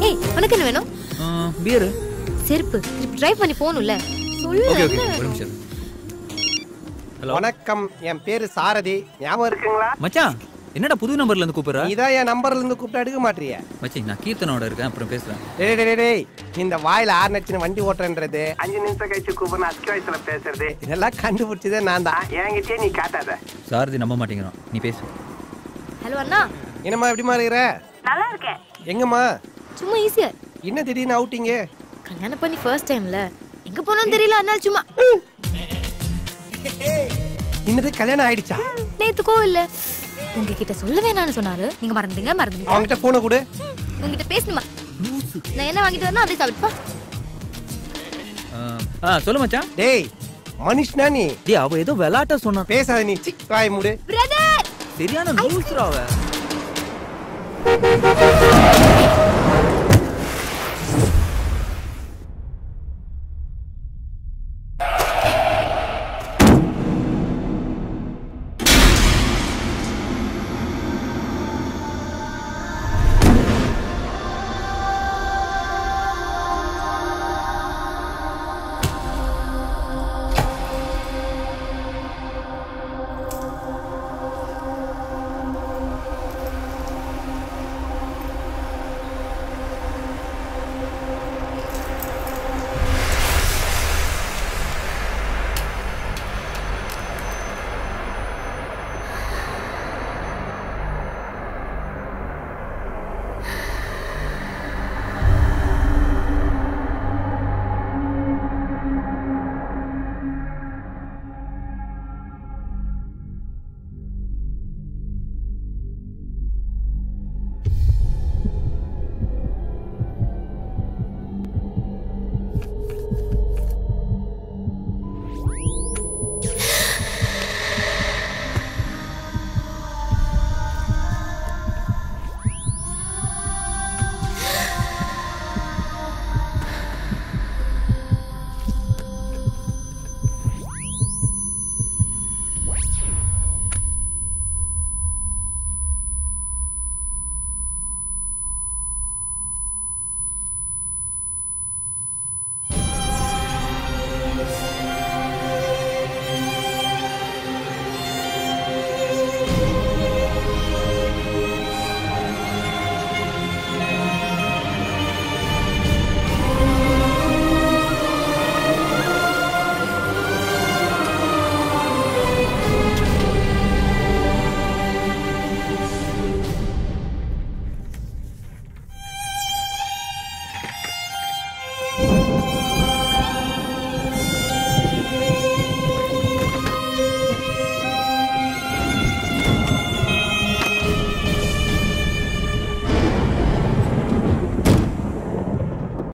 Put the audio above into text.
ஏய் உனக்கு என்ன வேணும் பியர் செருப்பு திருப்பி டிரைவ் பண்ணி போகணும்ல சொல்லு ஓகே ஓகே என்ன ஒரு வேணும்? நிமிஷம் ஹலோ வணக்கம் என் பேரு சாரதி ஞாபகம் இருக்குங்களா மச்சான் என்னடா புது நம்பர்ல இருந்து கூப்பிடுற இதான் என் நம்பர்ல இருந்து கூப்பிட்டு எடுக்க மாட்டிய மச்சி நான் கீர்த்தனோட இருக்கேன் அப்புறம் பேசுறேன் டேய் டேய், டேய், டேய் இந்த வாயில ஆறு நச்சுன்னு வண்டி ஓட்டுறன்றது அஞ்சு நிமிஷம் கழிச்சு கூப்பிடணும் அஸ்கி வயசுல பேசுறது இதெல்லாம் கண்டுபிடிச்சதே நான் தான் என்கிட்டயே நீ காட்டாத சாரதி நம்ப மாட்டேங்கிறான் நீ பேசு ஹலோ அண்ணா என்னம்மா எப்படிமா இருக்கிற நல்லா இருக்கேன் எங்கம்மா சும்மா ஈஸியா என்ன திடீர்னு அவுட்டிங்க கல்யாணம் பண்ணி ஃபர்ஸ்ட் டைம்ல எங்க போனோம் தெரியல அதனால சும்மா இன்னது கல்யாணம் ஆயிடுச்சா நேத்து கோவில்ல உங்ககிட்ட சொல்ல வேணாம்னு சொன்னாரு நீங்க மறந்துங்க மறந்துங்க அவன்கிட்ட போன கொடு உங்ககிட்ட பேசணுமா நான் என்ன வாங்கிட்டு வரணும் அப்படியே சாப்பிட்டுப்பா ஆ, ஆ சொல்லு மச்சான் டேய் மனுஷனா நீ டேய் அவ ஏதோ விளையாட்ட சொன்னா பேசாத நீ சிக் வாய் மூடு பிரதர் சரியான லூஸ்ரா அவ